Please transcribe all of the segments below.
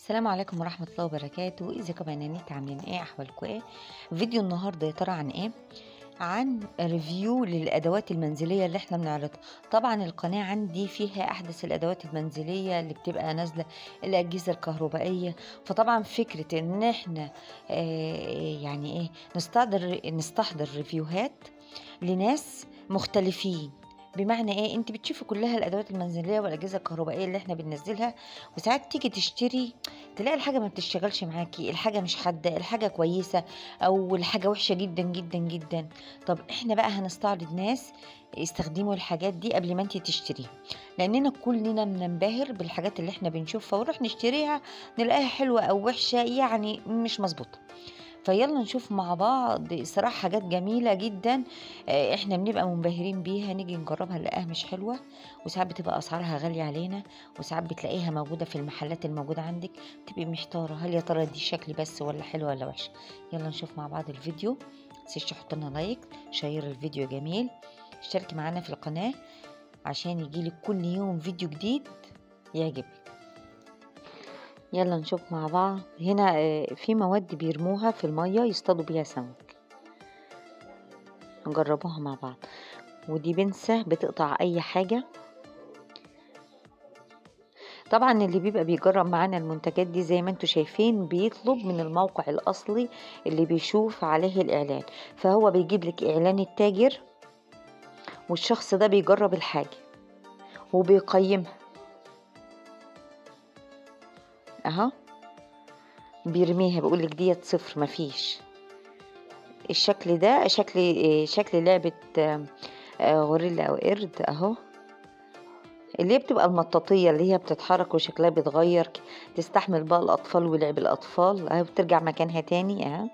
السلام عليكم ورحمة الله وبركاته ازيكم يا بنات عاملين ايه احوالكم ايه فيديو النهارده يا ترى عن ايه عن ريفيو للادوات المنزليه اللي احنا بنعرضها طبعا القناه عندي فيها احدث الادوات المنزليه اللي بتبقى نازله الاجهزه الكهربائيه فطبعا فكره ان احنا آه يعني ايه نستحضر نستحضر ريفيوهات لناس مختلفين بمعنى ايه انت بتشوفي كلها الادوات المنزليه والاجهزه الكهربائيه اللي احنا بننزلها وساعات تيجي تشتري تلاقي الحاجه ما بتشتغلش معاكي الحاجه مش حاده الحاجه كويسه او الحاجه وحشه جدا جدا جدا طب احنا بقى هنستعرض ناس استخدموا الحاجات دي قبل ما انت تشتريها لاننا كلنا بننبهر بالحاجات اللي احنا بنشوفها ونروح نشتريها نلاقيها حلوه او وحشه يعني مش مظبوطه فيلا نشوف مع بعض صراحة حاجات جميلة جدا احنا بنبقى منبهرين بيها نيجي نجربها نلاقيها مش حلوة وساعات بتبقى اسعارها غالية علينا وساعات بتلاقيها موجودة في المحلات الموجودة عندك تبقي محتارة هل يا ترى دي شكل بس ولا حلوة ولا وحشة يلا نشوف مع بعض الفيديو متنسيش تحط لنا لايك شير الفيديو جميل اشتركي معانا في القناة عشان يجيلك كل يوم فيديو جديد يعجبك يلا نشوف مع بعض هنا في مواد بيرموها في المية يصطادوا بيها سمك نجربوها مع بعض ودي بنسة بتقطع اي حاجة طبعا اللي بيبقى بيجرب معانا المنتجات دي زي ما انتم شايفين بيطلب من الموقع الاصلي اللي بيشوف عليه الاعلان فهو بيجيب لك اعلان التاجر والشخص ده بيجرب الحاجة وبيقيمها اهو بيرميها بيقول لك ديت صفر مفيش الشكل ده شكل شكل لعبة غوريلا او قرد اهو اللي هي بتبقى المطاطية اللي هي بتتحرك وشكلها بيتغير تستحمل بقى الاطفال ولعب الاطفال اهي بترجع مكانها تاني اهو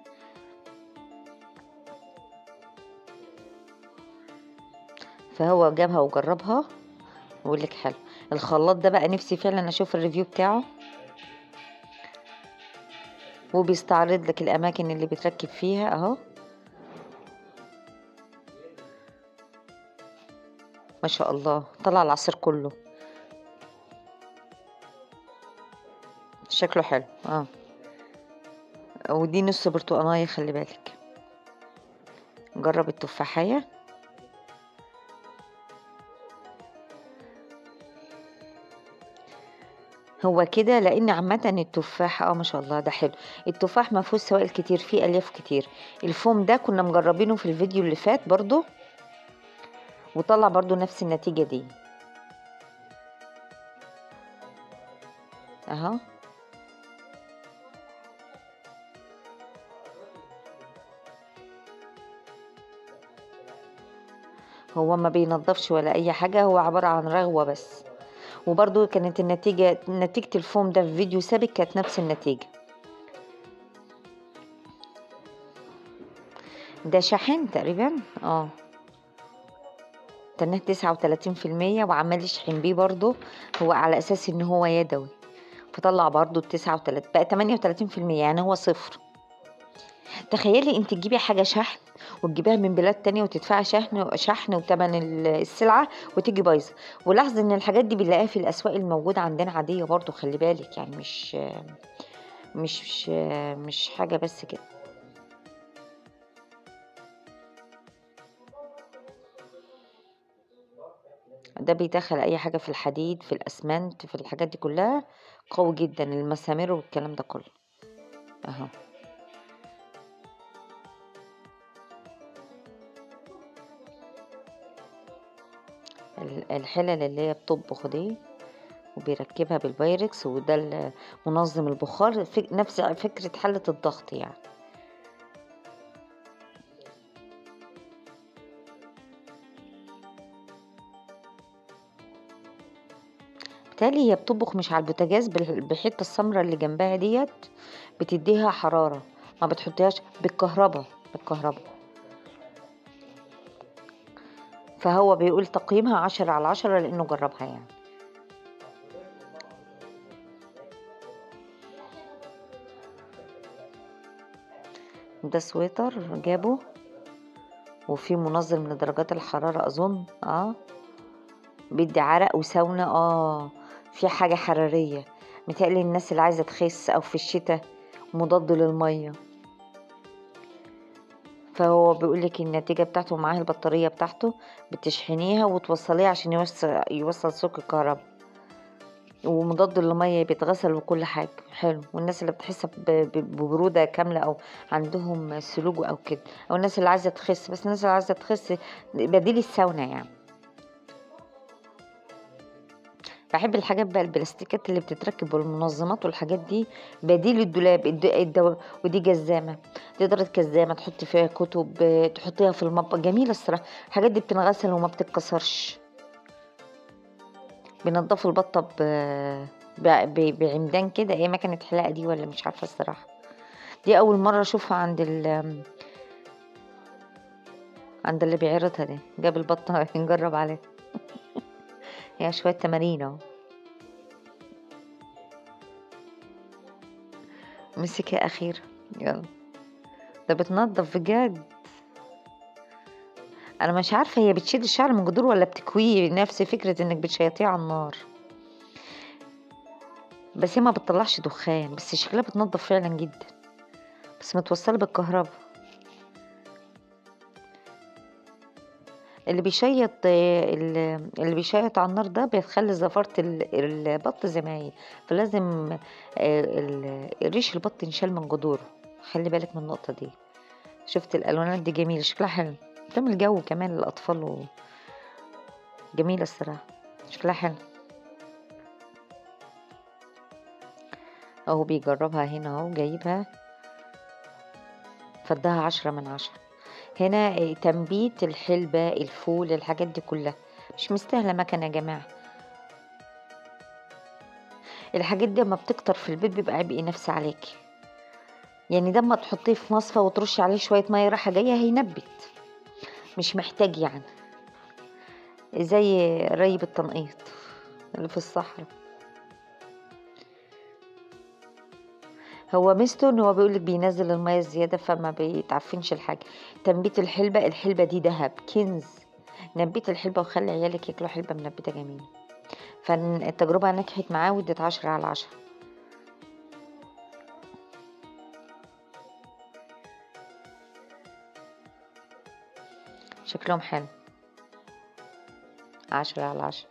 فهو جابها وجربها ويقول لك حلو الخلاط ده بقى نفسي فعلا اشوف الريفيو بتاعه وبيستعرض لك الاماكن اللي بتركب فيها اهو ما شاء الله طلع العصير كله شكله حلو اه ودي نص برتقانية خلي بالك جرب التفاحية هو كده لان عامه التفاح اه ما شاء الله ده حلو التفاح ما فيهوش سوائل كتير فيه الياف كتير الفوم ده كنا مجربينه في الفيديو اللي فات برضو وطلع برضو نفس النتيجه دي اهو هو ما بينضفش ولا اي حاجه هو عباره عن رغوه بس وبرضو كانت النتيجة نتيجة الفوم ده في فيديو سابق كانت نفس النتيجة ده شاحن تقريبا اه تنه تسعة وتلاتين في المية وعمال يشحن بيه برضو هو على أساس إن هو يدوي فطلع برضو التسعة وتلاتين بقى تمانية وتلاتين في المية يعني هو صفر تخيلي انت تجيبي حاجة شحن وتجيبيها من بلاد تانية وتدفعي شحن شحن وتمن السلعة وتيجي بايظة ولاحظي ان الحاجات دي بنلاقيها في الاسواق الموجودة عندنا عادية برضو خلي بالك يعني مش مش مش حاجة بس كده ده بيدخل اي حاجة في الحديد في الاسمنت في الحاجات دي كلها قوي جدا المسامير والكلام ده كله اهو الحلل اللي هي بتطبخ دي وبيركبها بالبايركس وده منظم البخار نفس فكرة حلة الضغط يعني بالتالي هي بتطبخ مش على البوتاجاز بالحتة السمراء اللي جنبها ديت بتديها حرارة ما بتحطيهاش بالكهرباء بالكهرباء فهو بيقول تقييمها عشرة على عشرة لأنه جربها يعني ده سويتر جابه وفي منظم لدرجات الحرارة أظن اه بيدي عرق وساونا اه في حاجة حرارية متهيألي الناس اللي عايزة تخس أو في الشتاء مضاد للمية فهو بيقول لك النتيجة بتاعته معاه البطارية بتاعته بتشحنيها وتوصليها عشان يوصل يوصل سلك الكهرباء ومضاد للمية بيتغسل وكل حاجة حلو والناس اللي بتحس ب- ب- ببرودة كاملة أو عندهم سلوج أو كده أو الناس اللي عايزة تخس بس الناس اللي عايزة تخس بديل الساونا يعني بحب الحاجات بقى البلاستيكات اللي بتتركب والمنظمات والحاجات دي بديل الدولاب الد- الدو... ودي جزامة تقدر جزامة تحط فيها كتب آه، تحطيها في المطبخ جميلة الصراحة الحاجات دي بتنغسل وما بتتكسرش بينضفوا البطة ب... ب... ب... بعمدان كده ايه مكنة حلاقة دي ولا مش عارفة الصراحة دي أول مرة أشوفها عند ال عند اللي بيعرضها دي جاب البطة نجرب عليها هي شوية تمارين اهو مسكها أخيرا يلا ده بتنضف بجد أنا مش عارفة هي بتشيل الشعر من جذور ولا بتكويه نفس فكرة إنك بتشيطيه على النار بس هي ما بتطلعش دخان بس شكلها بتنضف فعلا جدا بس متوصلة بالكهرباء اللي بيشيط ال- اللي بيشيط على النار ده بيخلي زفارة ال- البط زي ما هي فلازم آه، ال- ريش البط ينشال من جذوره خلي بالك من النقطة دي شفت الألوانات دي جميلة شكلها حلو تعمل جو كمان للأطفال و... جميلة الصراحة شكلها حلو اهو بيجربها هنا اهو جايبها فدها عشرة من عشرة هنا آه، تنبيت الحلبة الفول الحاجات دي كلها مش مستاهلة مكنة يا جماعة الحاجات دي لما بتكتر في البيت بيبقى عبء نفسي عليكي يعني ده اما تحطيه في مصفى وترشي عليه شوية مية رايحة جاية هينبت مش محتاج يعني زي ري بالتنقيط اللي في الصحراء هو ميزته ان هو بيقولك بينزل المية الزيادة فما بيتعفنش الحاجة تنبيت الحلبة الحلبة دي دهب كنز نبيت الحلبة وخلي عيالك ياكلوا حلبة منبتة جميلة فالتجربة نجحت معاه وادت عشرة على عشرة شكلهم حلو عشرة على عشرة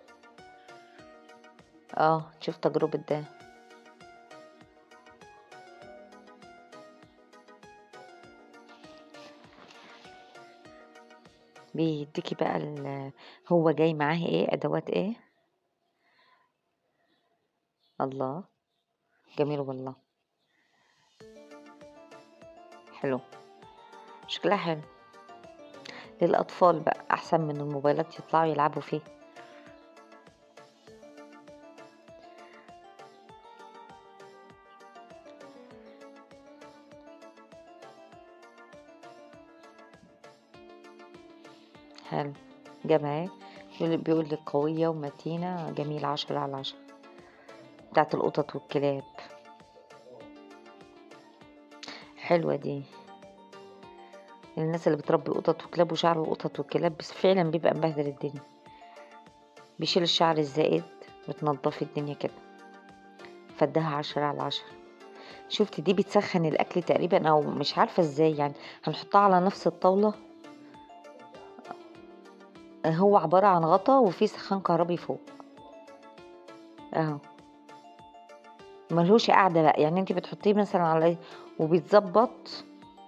اه تشوف تجربة ده بيديكي بقى ال- هو جاي معاه ايه ادوات ايه الله جميل والله حلو شكلها حلو للأطفال بقى أحسن من الموبايلات يطلعوا يلعبوا فيه حلو جابها اهي بيقول- بيقول لك قوية ومتينة جميلة عشرة على عشرة بتاعت القطط والكلاب حلوة دي الناس اللي بتربي قطط وكلاب وشعر القطط والكلاب بس فعلا بيبقى مبهدل الدنيا بيشيل الشعر الزائد بتنضفي الدنيا كده فدها عشرة على عشرة شفت دي بتسخن الأكل تقريبا أو مش عارفة ازاي يعني هنحطها على نفس الطاولة هو عبارة عن غطا وفيه سخان كهربي فوق اهو ملهوش قاعدة بقى يعني انت بتحطيه مثلا على وبيتظبط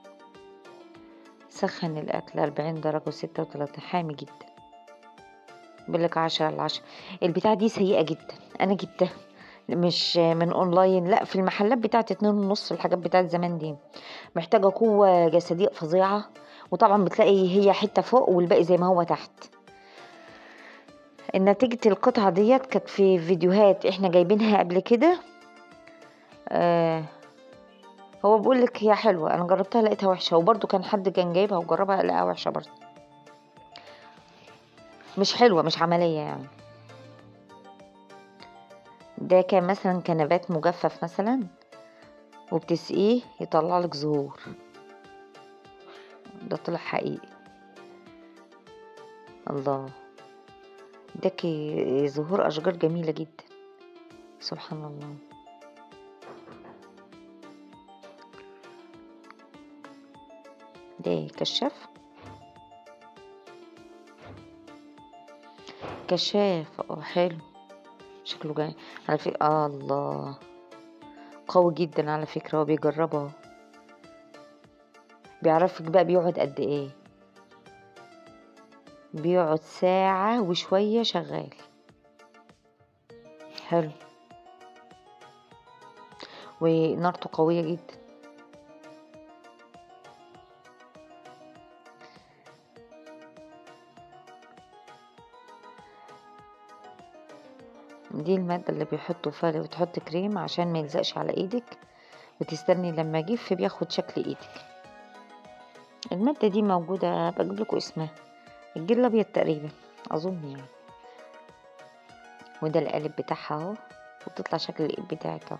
سخن الأكل أربعين درجة وستة وتلاتين حامي جدا بيقولك عشرة على عشرة البتاعة دي سيئة جدا أنا جبتها مش من اونلاين لا في المحلات بتاعت اتنين ونص الحاجات بتاعت زمان دي محتاجة قوة جسدية فظيعة وطبعا بتلاقي هي حتة فوق والباقي زي ما هو تحت نتيجة القطعة ديت كانت في فيديوهات احنا جايبينها قبل كده آه هو بيقول لك هي حلوة انا جربتها لقيتها وحشة وبرضو كان حد كان جايبها وجربها لقاها وحشة برضو مش حلوة مش عملية يعني ده كان مثلا كنبات مجفف مثلا وبتسقيه يطلع لك زهور ده طلع حقيقي الله اداكي زهور اشجار جميله جدا سبحان الله ده كشاف كشاف اه حلو شكله جاي على فكرة آه الله قوي جدا على فكرة هو بيجربها اهو. بيعرفك بقى بيقعد قد ايه بيقعد ساعة وشوية شغال حلو ونارته قوية جدا دي المادة اللي بيحطوا فيها وتحط كريم عشان ما يلزقش على ايدك وتستني لما يجف بياخد شكل ايدك المادة دي موجودة بجيب لكم اسمها الجل الابيض تقريبا اظن يعني وده القالب بتاعها اهو وتطلع شكل الايد بتاعك اهو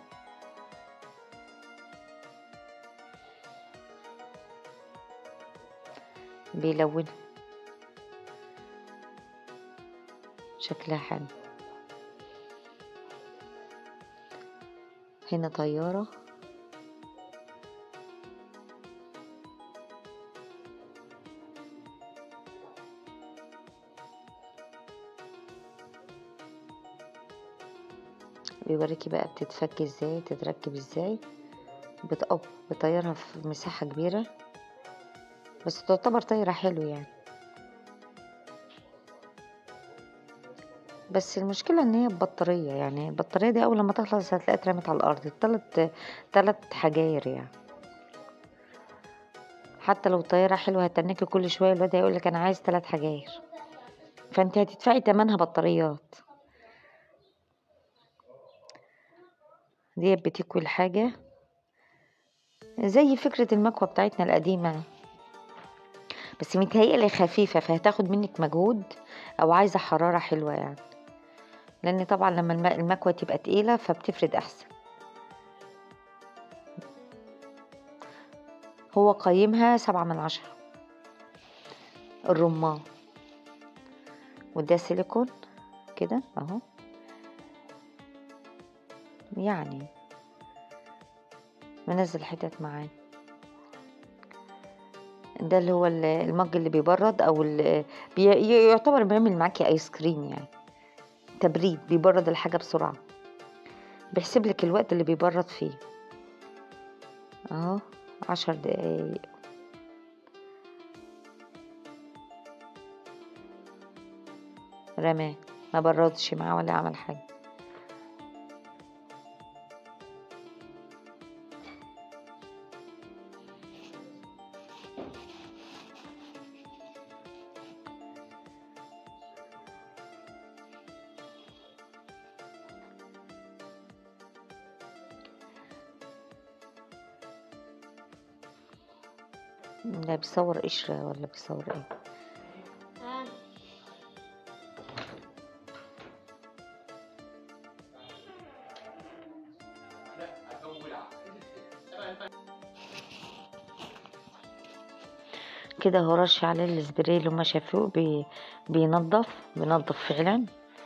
بيلون شكلها حلو هنا طيارة بيوريكي بقى بتتفك ازاي تتركب ازاي بتقب بطيرها في مساحة كبيرة بس تعتبر طايرة حلو يعني بس المشكلة ان هي ببطارية يعني البطارية دي اول لما تخلص هتلاقيها اترمت على الارض تلت تلت حجاير يعني حتى لو طيارة حلوة هتنكي كل شوية الواد هيقولك انا عايز تلات حجاير فانت هتدفعي تمنها بطاريات دي بتكوي الحاجة زي فكرة المكوة بتاعتنا القديمة بس متهيألي خفيفة فهتاخد منك مجهود أو عايزة حرارة حلوة يعني لأن طبعا لما الم- المكوة تبقى تقيلة فبتفرد أحسن هو قيمها سبعة من عشرة الرمان وده سيليكون كده اهو يعني منزل حتت معاه ده اللي هو ال- المج اللي بيبرد او ال- بي- يعتبر بيعمل معاكي ايس كريم يعني تبريد بيبرد الحاجة بسرعة بيحسب لك الوقت اللي بيبرد فيه اهو عشر دقايق رماه ما بردش معاه ولا عمل حاجة ده بيصور قشرة ولا بيصور ايه كده هو رش عليه السبراي اللي هما شافوه بي... بينضف بينضف فعلا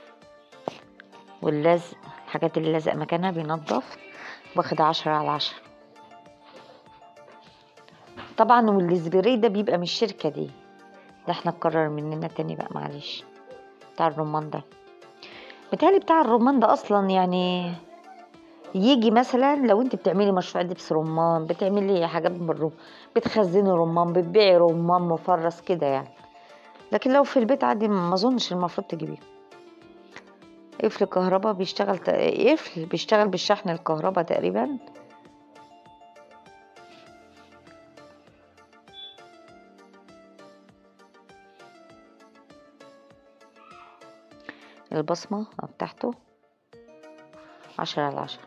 واللزق الحاجات اللي لازق مكانها بينضف واخد عشرة على عشرة طبعا والسبراي ده بيبقى من الشركة دي ده احنا نكرر مننا تاني بقى معلش بتاع الرمان ده بتهيألي بتاع الرمان ده اصلا يعني يجي مثلا لو انت بتعملي مشروع دبس رمان بتعملي حاجات بالرمان بتخزني رمان بتبيعي رمان مفرز كده يعني لكن لو في البيت عادي ما اظنش المفروض تجيبيه قفل كهرباء بيشتغل ت- قفل بيشتغل بالشحن الكهرباء تقريبا البصمة بتاعته عشرة على عشرة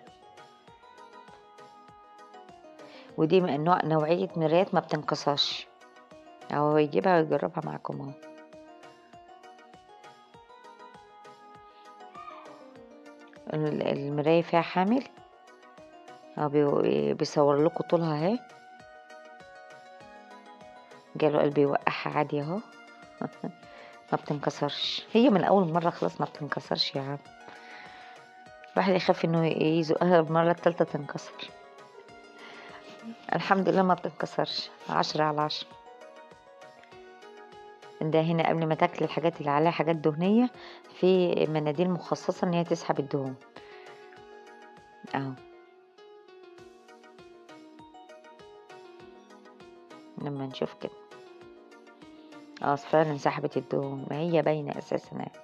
ودي من نوع نوعية مرايات ما بتنكسرش هو يجيبها ويجربها معاكم اهو ال- المراية فيها حامل هو بي- بيصور لكم طولها اهي جاله قلبي يوقعها عادي اهو ما بتنكسرش هي من اول مرة خلاص ما بتنكسرش يا عم الواحد يخاف انه يزقها المرة التالتة تنكسر الحمد لله ما بتنكسرش عشرة على عشرة ده هنا قبل ما تاكلي الحاجات اللي عليها حاجات دهنية في مناديل مخصصة ان هي تسحب الدهون اهو لما نشوف كده اه فعلا سحبت الدهون ما هي باينة اساسا اهي.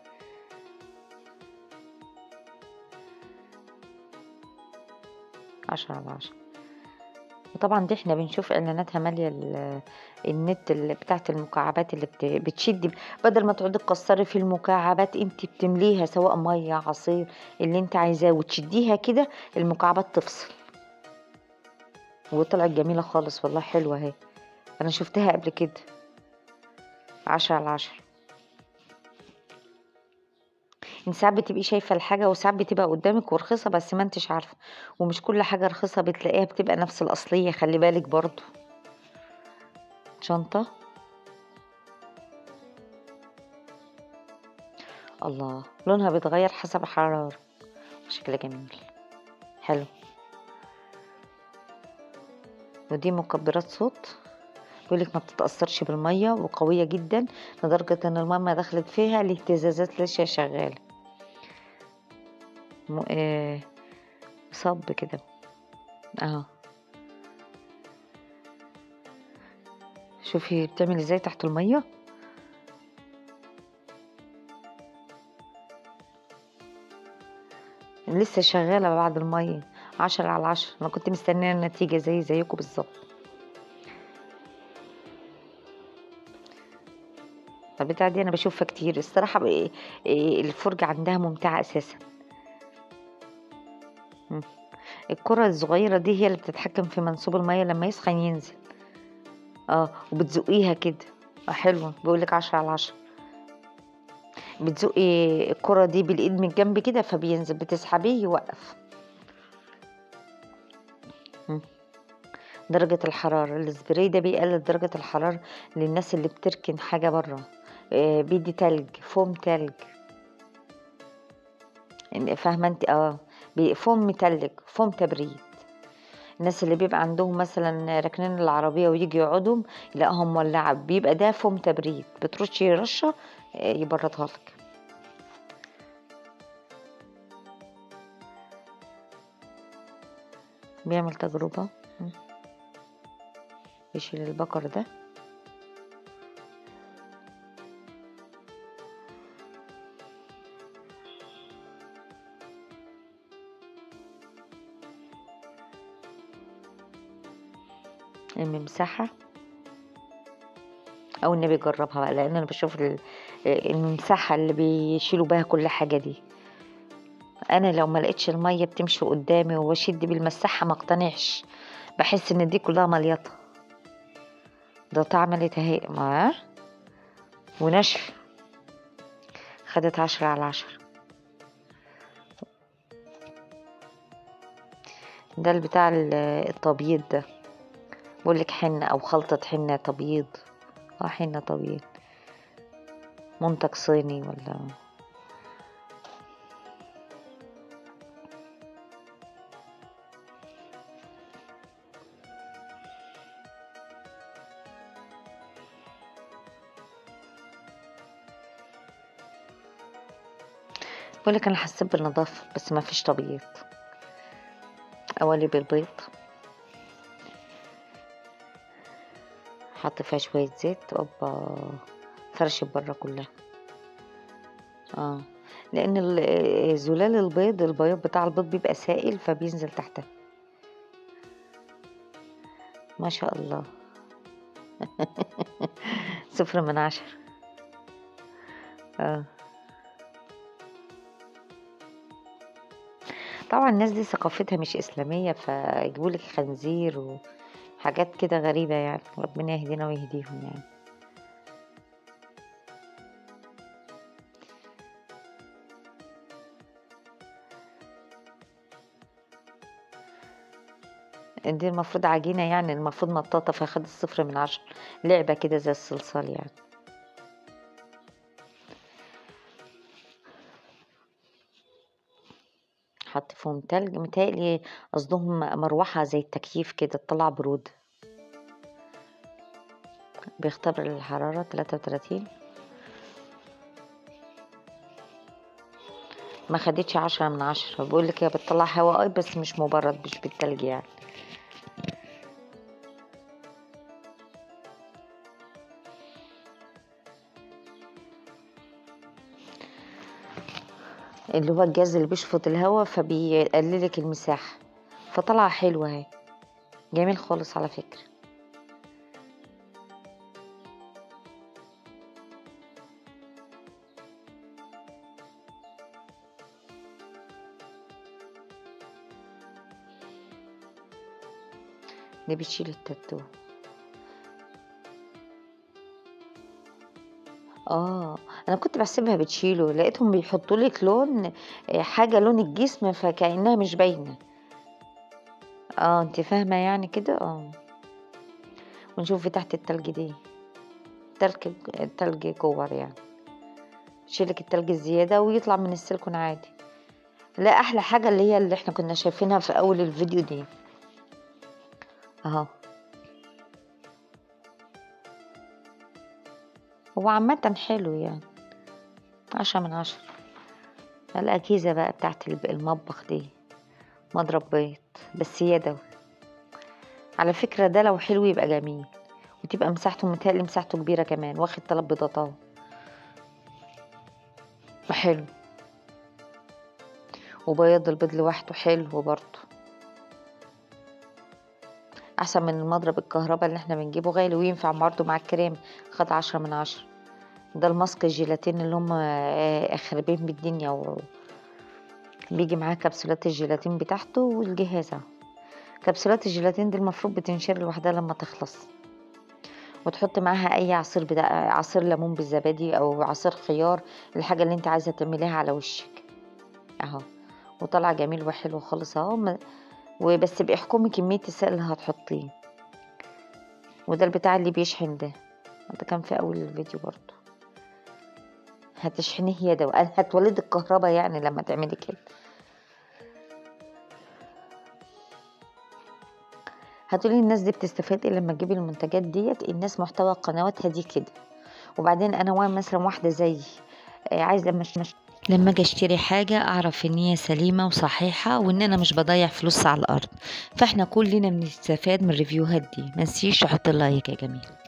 عشرة على عشرة وطبعا دي احنا بنشوف اعلاناتها مالية ال- النت اللي بتاعت المكعبات اللي بت- بتشدي بدل ما تقعدي تكسري في المكعبات انت بتمليها سواء مية عصير اللي انت عايزاه وتشديها كده المكعبات تفصل وطلعت جميلة خالص والله حلوة اهي انا شفتها قبل كده عشرة على عشرة انت ساعات بتبقي شايفة الحاجة وساعات بتبقى قدامك ورخيصة بس ما انتش عارفة ومش كل حاجة رخيصة بتلاقيها بتبقى نفس الأصلية خلي بالك برضو شنطة الله لونها بيتغير حسب الحرارة شكلها جميل حلو ودي مكبرات صوت بيقولك ما بتتأثرش بالمية وقوية جدا لدرجة ان المية دخلت فيها الاهتزازات لسه شغالة م... آه... صب كده اهو شوفي بتعمل ازاي تحت المية لسه شغالة بعد المية عشرة على عشرة أنا كنت مستنية النتيجة زي زيكم بالظبط البتاعة دي أنا بشوفها كتير الصراحة بقى- إيه، الفرجة عندها ممتعة أساسا مم. الكرة الصغيرة دي هي اللي بتتحكم في منسوب المية لما يسخن ينزل اه وبتزقيها كده اه حلوة بيقولك عشرة على عشرة بتزقي الكرة دي بالإيد من الجنب كده فبينزل بتسحبيه يوقف مم. درجة الحرارة السبراي ده بيقلل درجة الحرارة للناس اللي بتركن حاجة برا آه، بيدي تلج فوم تلج إن- فاهمة انت اه بي- فوم متلج فوم تبريد الناس اللي بيبقى عندهم مثلا راكنين العربية ويجي يقعدوا يلاقوها مولعة بيبقى ده فوم تبريد بترشي رشة آه، يبردها لك بيعمل تجربة مم. يشيل البقر ده الممسحة او النبي جربها بقى لان انا بشوف ال- الممسحة اللي بيشيلوا بيها كل حاجة دي انا لو ما لقيتش المية بتمشي قدامي واشد بالمساحة ما اقتنعش بحس ان دي كلها مليطة ده عملت اهي ما ونشف خدت عشرة على عشرة ده البتاع ال- التبييض ده بقولك حنة او خلطة حنة تبييض اه حنة تبييض منتج صيني ولا بقولك انا حسيت بالنظافة بس ما فيش تبييض اولي بالبيض حط فيها شوية زيت اوبا فرشت برا كلها اه لان ال- زلال البيض البياض بتاع البيض بيبقى سائل فبينزل تحتها ما شاء الله صفر من عشرة اه طبعا الناس دي ثقافتها مش إسلامية فيجيبولك خنزير وحاجات كده غريبة يعني ربنا يهدينا ويهديهم يعني دي المفروض عجينة يعني المفروض مطاطة فاخد الصفر من عشرة لعبة كده زي الصلصال يعني حط فيهم تلج متهيألي قصدهم مروحة زي التكييف كده تطلع برود بيختبر الحرارة تلاتة وتلاتين ما خدتش عشرة من عشرة بقول لك هي بتطلع هواء بس مش مبرد مش بالتلج يعني اللي هو الجهاز اللي بيشفط الهواء فبيقللك المساحة فطلع حلوة اهي جميل خالص على فكرة ده بتشيل التاتو اه انا كنت بحسبها بتشيله لقيتهم بيحطوا لك لون آه، حاجه لون الجسم فكانها مش باينه اه انت فاهمه يعني كده اه ونشوف تحت التلج دي تلج التلج جوه يعني شيلك التلج الزياده ويطلع من السيليكون عادي لا احلى حاجه اللي هي اللي احنا كنا شايفينها في اول الفيديو دي اهو هو عامة حلو يعني عشرة من عشرة الأجهزة بقى بتاعت الب- المطبخ دي مضرب بيض بس يدوي على فكرة ده لو حلو يبقى جميل وتبقى مساحته متهيألي مساحته كبيرة كمان واخد تلات بيضات اهو حلو وبيض البيض لوحده حلو برضه احسن من المضرب الكهرباء اللي احنا بنجيبه غالي وينفع برضه مع الكريم خد عشرة من عشرة ده الماسك الجيلاتين اللي هم آه، خاربين بالدنيا و... بيجي معاه كبسولات الجيلاتين بتاعته والجهاز اهو كبسولات الجيلاتين دي المفروض بتنشر لوحدها لما تخلص وتحط معاها اي عصير بتاع عصير ليمون بالزبادي او عصير خيار الحاجه اللي انت عايزه تعمليها على وشك اهو وطلع جميل وحلو خالص اهو م- وبس بيحكمي كميه السائل اللي هتحطيه وده البتاع اللي بيشحن ده ده كان في اول الفيديو برضو هتشحنيه يدوي هتولد الكهرباء يعني لما تعملي كده هتقولي الناس دي بتستفاد ايه لما تجيبي المنتجات ديت الناس محتوى قنواتها دي كده وبعدين انا وا- مثلا واحده زي عايزه لما أش- مش لما اجي اشتري حاجه اعرف ان هي سليمه وصحيحه وان انا مش بضيع فلوس على الارض فاحنا كلنا بنستفاد من الريفيوهات دي ما تنسيش تحط اللايك يا جميل